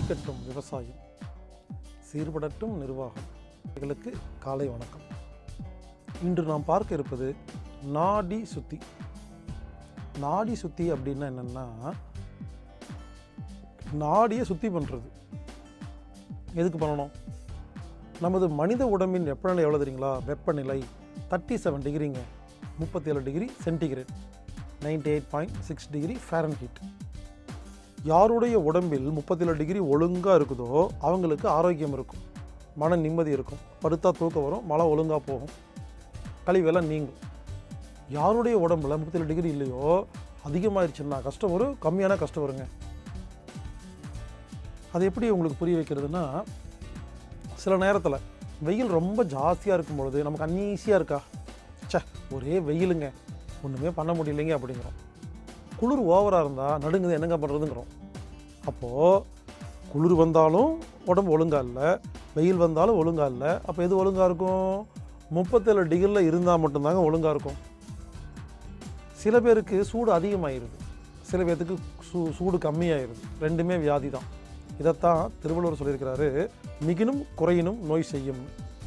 செழிக்கட்டும் விவசாயம் சீர்படட்டும் நிர்வாகம் இவர்களுக்கு காலை வணக்கம் இன்று நாம் பார்க்க இருப்பது நாடி சுத்தி நாடி சுத்தி அப்படின்னா என்னென்னா நாடியை சுத்தி பண்ணுறது எதுக்கு பண்ணணும் நமது மனித உடம்பின் வெப்பநிலை எவ்வளோ தெரியுங்களா வெப்பநிலை தேர்ட்டி செவன் டிகிரிங்க முப்பத்தி ஏழு degree centigrade ninety eight point six degree fahrenheit யாருடைய உடம்பில் முப்பத்தேழு டிகிரி ஒழுங்காக இருக்குதோ அவங்களுக்கு ஆரோக்கியம் இருக்கும் மன நிம்மதி இருக்கும் படுத்தா தூக்கம் வரும் மழை ஒழுங்காக போகும் கழிவெல்லாம் நீங்கும் யாருடைய உடம்புல முப்பத்தேழு டிகிரி இல்லையோ அதிகமாகிடுச்சுன்னா கஷ்டம் வரும் கம்மியான கஷ்டம் வருங்க அது எப்படி உங்களுக்கு புரிய வைக்கிறதுனா சில நேரத்தில் வெயில் ரொம்ப ஜாஸ்தியாக இருக்கும் பொழுது நமக்கு அன்ஈஸியாக இருக்கா ச்சே ஒரே வெயிலுங்க ஒன்றுமே பண்ண முடியலைங்க அப்படிங்கிறோம் குளிர் ஓவராக இருந்தால் நடுங்குது என்னங்க பண்ணுறதுங்கிறோம் அப்போது குளிர் வந்தாலும் உடம்பு ஒழுங்கா இல்லை வெயில் வந்தாலும் ஒழுங்கா இல்லை அப்போ எது ஒழுங்காக இருக்கும் முப்பத்தேழு டிகிரியில் இருந்தால் மட்டும்தாங்க ஒழுங்காக இருக்கும் சில பேருக்கு சூடு அதிகமாகிடுது சில பேர்த்துக்கு சூ சூடு கம்மியாயிருது ரெண்டுமே வியாதி தான் இதைத்தான் திருவள்ளுவர் சொல்லியிருக்கிறாரு மிகினும் குறையினும் நோய் செய்யும்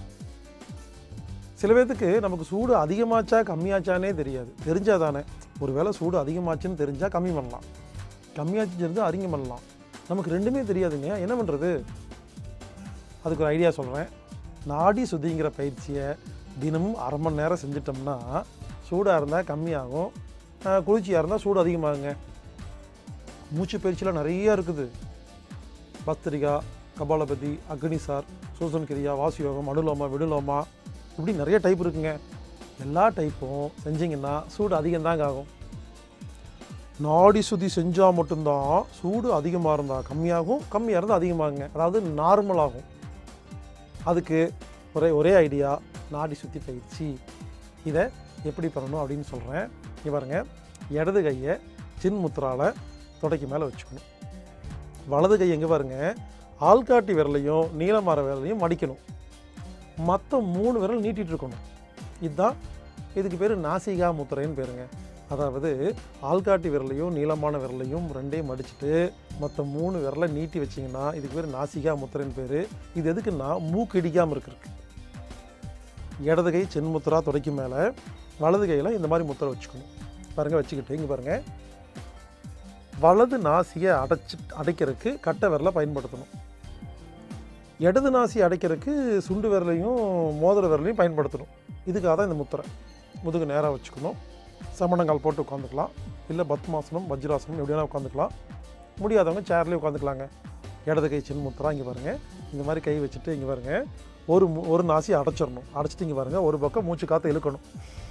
சில பேர்த்துக்கு நமக்கு சூடு அதிகமாச்சா கம்மியாச்சானே தெரியாது தெரிஞ்சால் தானே ஒருவேளை சூடு அதிகமாச்சுன்னு தெரிஞ்சால் கம்மி பண்ணலாம் கம்மியாச்சு தெரிஞ்சால் அதிகம் பண்ணலாம் நமக்கு ரெண்டுமே தெரியாதுங்க என்ன பண்ணுறது அதுக்கு ஒரு ஐடியா சொல்கிறேன் நாடி சுத்திங்கிற பயிற்சியை தினமும் அரை மணி நேரம் செஞ்சிட்டோம்னா சூடாக இருந்தால் கம்மியாகும் ஆஹ் குளிர்ச்சியாக இருந்தால் சூடு அதிகமாகுங்க மூச்சு பயிற்சியெலாம் நிறையா இருக்குது பஸ்திரிகா கபாலபதி அக்னிசார் சூசன் கிரியா வாசியோகம் அனுலோமா விடுலோமா இப்படி நிறைய டைப் இருக்குங்க எல்லா டைப்பும் செஞ்சிங்கன்னா சூடு அதிகம்தாங்க ஆகும் நாடி சுதி செஞ்சால் மட்டும்தான் சூடு அதிகமாக இருந்தால் கம்மியாகும் கம்மியாக இருந்தால் அதிகமாகுங்க அதாவது நார்மல் ஆகும் அதுக்கு ஒரே ஒரே ஐடியா நாடி சுத்தி பயிற்சி இதை எப்படி பண்ணணும் அப்படின்னு சொல்கிறேன் இங்க பாருங்க இடது கையை சின்முத்திரால தொடைக்கு மேலே வச்சுக்கணும் வலது கை எங்கே பாருங்க ஆள்காட்டி விரலையும் நீளமார விரலையும் மடிக்கணும் மற்ற மூணு விரல் நீட்டிட்டு இருக்கணும் இதுதான் இதுக்கு பேர் நாசிகா முத்திரைன்னு பேருங்க அதாவது ஆள்காட்டி விரலையும் நீளமான விரலையும் ரெண்டையும் மடிச்சுட்டு மற்ற மூணு விரலை நீட்டி வச்சிங்கன்னா இதுக்கு பேர் நாசிகா முத்திரைன்னு பேர் இது எதுக்குன்னா மூக்கு இடிக்காமல் இருக்கிறதுக்கு இடது கை சென்முத்திரா தொடைக்கு மேலே வலது கையில் இந்த மாதிரி முத்திரை வச்சுக்கணும் பாருங்கள் வச்சுக்கிட்டு இங்கே பாருங்கள் வலது நாசியை அடைச்சி அடைக்கிறதுக்கு கட்டை விரலை பயன்படுத்தணும் இடது நாசி அடைக்கிறதுக்கு சுண்டு விரலையும் மோதிர விரலையும் பயன்படுத்தணும் இதுக்காக தான் இந்த முத்திரை முதுகு நேராக வச்சுக்கணும் சமணங்கால் போட்டு உட்காந்துக்கலாம் இல்லை பத்மாசனம் வஜ்ராசனம் எப்படி வேணால் உட்காந்துக்கலாம் முடியாதவங்க சேர்லேயே உட்காந்துக்கலாங்க இடது கை சின்ன முத்திரா இங்கே பாருங்கள் இந்த மாதிரி கை வச்சுட்டு இங்கே பாருங்கள் ஒரு மு- ஒரு நாசி அடைச்சிடணும் அடைச்சிட்டு இங்கே பாருங்கள் ஒரு பக்கம் மூச்சு காற்று இழுக்கணும்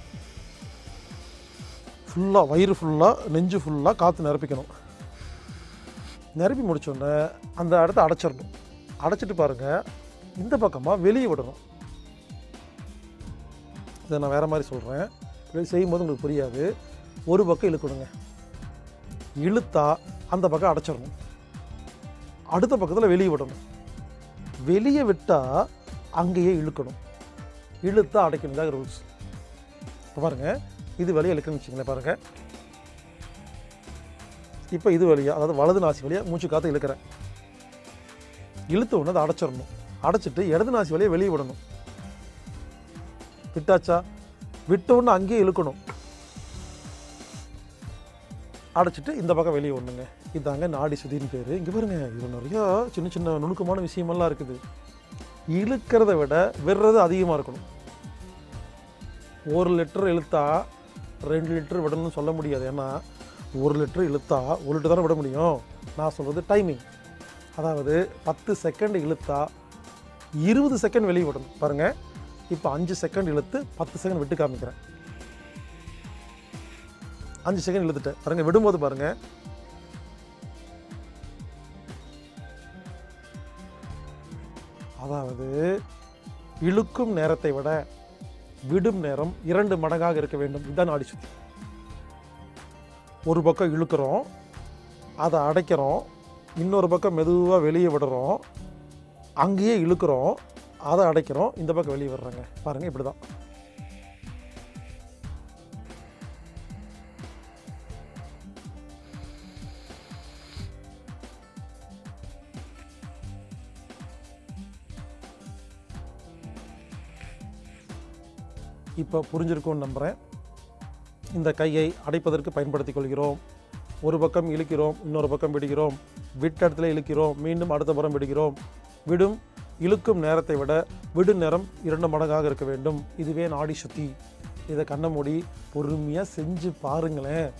ஃபுல்லாக வயிறு ஃபுல்லாக நெஞ்சு ஃபுல்லாக காற்று நிரப்பிக்கணும் நிரப்பி முடிச்சோடனே அந்த இடத்த அடைச்சிடணும் அடைச்சிட்டு பாருங்கள் இந்த பக்கமாக வெளியே விடணும் இதை நான் வேறு மாதிரி சொல்கிறேன் இது செய்யும்போது உங்களுக்கு புரியாது ஒரு பக்கம் இழுக்கணுங்க இழுத்தா அந்த பக்கம் அடைச்சிடணும் அடுத்த பக்கத்தில் வெளியே விடணும் வெளியே விட்டால் அங்கேயே இழுக்கணும் இழுத்தா அடைக்கணும் இதாக ரூல்ஸ் இப்போ பாருங்கள் இது வழியாக இழுக்கணும்னு வச்சுங்களேன் பாருங்கள் இப்போ இது வழியாக அதாவது வலது நாசி வழியாக மூச்சு காற்று இழுக்கிறேன் இழுத்த உடனே அதை அடைச்சிடணும் அடைச்சிட்டு இடது நாசி வழியாக வெளியே விடணும் விட்டாச்சா விட்ட உடனே அங்கேயே இழுக்கணும் அடைச்சிட்டு இந்த பக்கம் வெளியே ஒன்றுங்க இதாங்க நாடி சுதின்னு பேர் இங்கே பாருங்க இது நிறையா சின்ன சின்ன நுணுக்கமான விஷயமெல்லாம் இருக்குது இழுக்கிறத விட விடுறது அதிகமாக இருக்கணும் ஒரு லிட்டர் இழுத்தா ரெண்டு லிட்டர் விடணும்னு சொல்ல முடியாது ஏன்னா ஒரு லிட்டர் இழுத்தா ஒரு லிட்டர் தானே விட முடியும் நான் சொல்கிறது டைமிங் அதாவது பத்து செகண்ட் இழுத்தா இருபது செகண்ட் வெளியே விடணும் பாருங்கள் இப்போ அஞ்சு செகண்ட் இழுத்து பத்து செகண்ட் விட்டு காமிக்கிறேன் அஞ்சு செகண்ட் இழுத்துட்டேன் பாருங்க விடும்போது பாருங்க அதாவது இழுக்கும் நேரத்தை விட விடும் நேரம் இரண்டு மடங்காக இருக்க வேண்டும் இதுதான் நாடி சுத்தி ஒரு பக்கம் இழுக்கிறோம் அதை அடைக்கிறோம் இன்னொரு பக்கம் மெதுவாக வெளியே விடுறோம் அங்கேயே இழுக்கிறோம் அதை அடைக்கிறோம் இந்த பக்கம் வெளியே விடுறாங்க பாருங்கள் இப்படி தான் இப்போ புரிஞ்சிருக்கும்னு நம்புகிறேன் இந்த கையை அடைப்பதற்கு பயன்படுத்திக் கொள்கிறோம் ஒரு பக்கம் இழுக்கிறோம் இன்னொரு பக்கம் விடுகிறோம் விட்ட இடத்துல இழுக்கிறோம் மீண்டும் அடுத்த புறம் விடுகிறோம் விடும் இழுக்கும் நேரத்தை விட விடும் நேரம் இரண்டு மடங்காக இருக்க வேண்டும் இதுவே நாடி சுத்தி இதை கண்ணை மூடி பொறுமையாக செஞ்சு பாருங்களேன்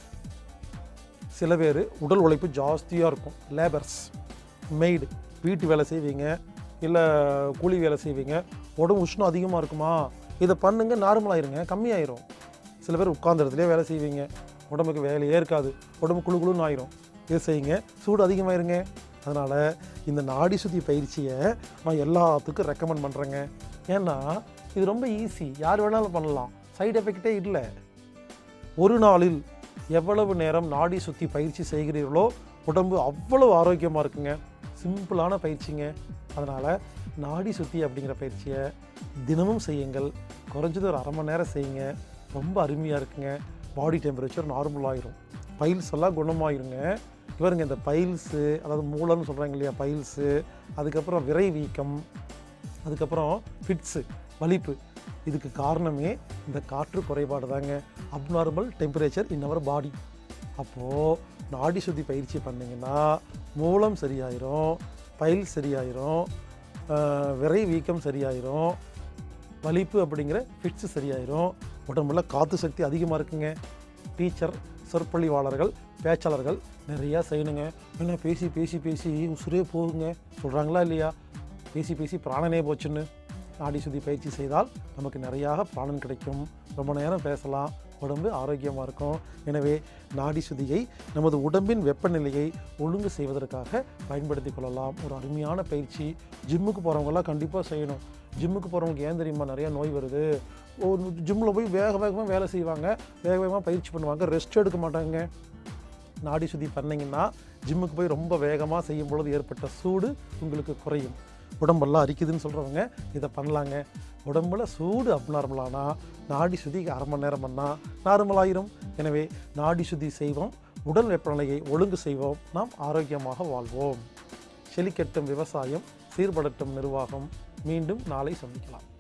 சில பேர் உடல் உழைப்பு ஜாஸ்தியாக இருக்கும் லேபர்ஸ் மெய்டு வீட்டு வேலை செய்வீங்க இல்லை கூலி வேலை செய்வீங்க உடம்பு உஷ்ணம் அதிகமாக இருக்குமா இதை பண்ணுங்க நார்மலாயிருங்க கம்மியாயிரும் சில பேர் உட்கார்ந்த இடத்துலயே வேலை செய்வீங்க உடம்புக்கு வேலையே இருக்காது உடம்பு குளு குளுன்னு ஆயிரும் இதை செய்யுங்க சூடு அதிகமாயிருங்க அதனால் இந்த நாடி சுத்தி பயிற்சியை நான் எல்லாத்துக்கும் ரெக்கமெண்ட் பண்ணுறேங்க ஏன்னா இது ரொம்ப ஈஸி யார் வேணாலும் பண்ணலாம் சைடு எஃபெக்டே இல்லை ஒரு நாளில் எவ்வளவு நேரம் நாடி சுத்தி பயிற்சி செய்கிறீர்களோ உடம்பு அவ்வளவு ஆரோக்கியமாக இருக்குங்க சிம்பிளான பயிற்சிங்க அதனால் நாடி சுத்தி அப்படிங்கிற பயிற்சியை தினமும் செய்யுங்கள் குறைஞ்சது ஒரு அரை மணி நேரம் செய்யுங்க ரொம்ப அருமையாக இருக்குங்க பாடி டெம்பரேச்சர் நார்மல் ஆயிரும் பைல்ஸ் எல்லாம் குணமாயிருங்க இவருங்க இந்த பைல்ஸு அதாவது மூலம்னு சொல்கிறாங்க இல்லையா பைல்ஸு அதுக்கப்புறம் விரை வீக்கம் அதுக்கப்புறம் ஃபிட்ஸு வலிப்பு இதுக்கு காரணமே இந்த காற்று குறைபாடு தாங்க அப்நார்மல் டெம்பரேச்சர் இன் அவர் பாடி அப்போது நாடி சுத்தி பயிற்சி பண்ணிங்கன்னா மூலம் சரியாயிரும் பைல் சரியாயிரும் ஆஹ் விரை வீக்கம் சரியாயிரும் வலிப்பு அப்படிங்கிற ஃபிட்ஸு சரியாயிரும் உடம்புல காற்று சக்தி அதிகமாக இருக்குங்க டீச்சர் சொற்பொழிவாளர்கள் பேச்சாளர்கள் நிறையா செய்யணுங்க என்ன பேசி பேசி பேசி உசுரே போகுங்க சொல்கிறாங்களா இல்லையா பேசி பேசி பிராணனே போச்சுன்னு நாடி சுத்தி பயிற்சி செய்தால் நமக்கு நிறையாக பிராணன் கிடைக்கும் ரொம்ப நேரம் பேசலாம் உடம்பு ஆரோக்கியமாக இருக்கும் எனவே நாடி சுதியை நமது உடம்பின் வெப்பநிலையை ஒழுங்கு செய்வதற்காக பயன்படுத்தி கொள்ளலாம் ஒரு அருமையான பயிற்சி ஜிம்முக்கு போகிறவங்கலாம் கண்டிப்பாக செய்யணும் ஜிம்முக்கு போகிறவங்களுக்கு ஏன் தெரியுமா நிறைய நோய் வருது ஒரு ஜிம்மில் போய் வேக வேகமாக வேலை செய்வாங்க வேக வேகமாக பயிற்சி பண்ணுவாங்க ரெஸ்ட் எடுக்க மாட்டாங்க நாடி சுத்தி பண்ணீங்கன்னா ஜிம்முக்கு போய் ரொம்ப வேகமாக செய்யும் பொழுது ஏற்பட்ட சூடு உங்களுக்கு குறையும் உடம்பெல்லாம் அரிக்குதுன்னு சொல்கிறவங்க இதை பண்ணலாங்க உடம்புல சூடு அப்நார்மலானா நாடி சுத்திக்கு அரை மணி நேரம் பண்ணால் நார்மலாயிரும் எனவே நாடி சுத்தி செய்வோம் உடல் வெப்பநிலையை ஒழுங்கு செய்வோம் நாம் ஆரோக்கியமாக வாழ்வோம் செழிக்கட்டும் விவசாயம் சீர்படட்டும் நிர்வாகம் மீண்டும் நாளை சந்திக்கலாம்